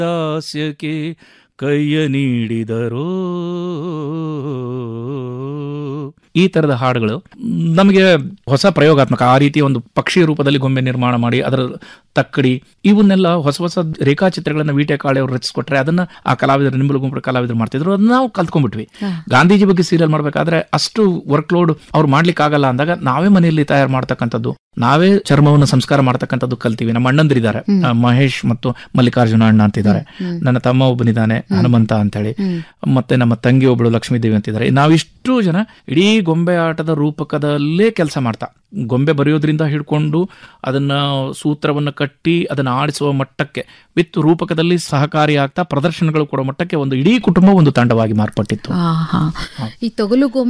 ದಾಸ್ಯಕ್ಕೆ ಕೈಯ ನೀಡಿದರೋ ಈ ತರದ ಹಾಡುಗಳು ನಮಗೆ ಹೊಸ ಪ್ರಯೋಗಾತ್ಮಕ ಆ ರೀತಿಯ ಒಂದು ಪಕ್ಷಿ ರೂಪದಲ್ಲಿ ಗೊಂಬೆ ನಿರ್ಮಾಣ ಮಾಡಿ ಅದರ ತಕ್ಕಡಿ ಇವನ್ನೆಲ್ಲ ಹೊಸ ಹೊಸ ರೇಖಾಚಿತ್ರಗಳನ್ನ ವೀಟೆ ಕಾಳೆ ಅವರು ರಚಿಸ್ಕೊಟ್ರೆ ಅದನ್ನ ಆ ಕಲಾವಿದರು ನಿಂಬಲು ಗುಂಪು ಕಲಾವಿದರು ಮಾಡ್ತಿದ್ರು ಅದನ್ನ ನಾವು ಕಲ್ತ್ಕೊಂಡ್ಬಿಟ್ವಿ ಗಾಂಧೀಜಿ ಬಗ್ಗೆ ಸೀರಿಯಲ್ ಮಾಡ್ಬೇಕಾದ್ರೆ ಅಷ್ಟು ವರ್ಕ್ ಲೋಡ್ ಅವ್ರು ಮಾಡ್ಲಿಕ್ಕೆ ಆಗಲ್ಲ ಅಂದಾಗ ನಾವೇ ಮನೆಯಲ್ಲಿ ತಯಾರು ಮಾಡ್ತಕ್ಕಂಥದ್ದು ನಾವೇ ಚರ್ಮವನ್ನು ಸಂಸ್ಕಾರ ಮಾಡ್ತಕ್ಕಂಥದ್ದು ಕಲ್ತೀವಿ ನಮ್ಮ ಅಣ್ಣಂದಿರಿದ್ದಾರೆ ಆ, ಮಹೇಶ್ ಮತ್ತು ಮಲ್ಲಿಕಾರ್ಜುನ ಅಣ್ಣ ಅಂತಿದ್ದಾರೆ ನನ್ನ ತಮ್ಮ ಒಬ್ಬನಿದ್ದಾನೆ ಹನುಮಂತ ಅಂತೇಳಿ ಮತ್ತೆ ನಮ್ಮ ತಂಗಿ ಒಬ್ಬಳು ಲಕ್ಷ್ಮೀದೇವಿ ಅಂತಿದ್ದಾರೆ ನಾವಿಷ್ಟು ಜನ ಇಡೀ ಗೊಂಬೆ ಆಟದ ರೂಪಕದಲ್ಲೇ ಕೆಲಸ ಮಾಡ್ತಾ ಗೊಂಬೆ ಬರೆಯೋದ್ರಿಂದ ಹಿಡ್ಕೊಂಡು ಅದನ್ನ ಸೂತ್ರವನ್ನು ಕಟ್ಟಿ ಅದನ್ನ ಆಡಿಸುವ ಮಟ್ಟಕ್ಕೆ ವಿತ್ ರೂಪಕದಲ್ಲಿ ಸಹಕಾರಿ ಆಗ್ತಾ ಪ್ರದರ್ಶನಗಳು ಕೊಡೋ ಮಟ್ಟಕ್ಕೆ ಒಂದು ಇಡೀ ಕುಟುಂಬ ಒಂದು ತಂಡವಾಗಿ ಮಾರ್ಪಟ್ಟಿತ್ತು ಆಹಾ. ಈ ತೊಗಲು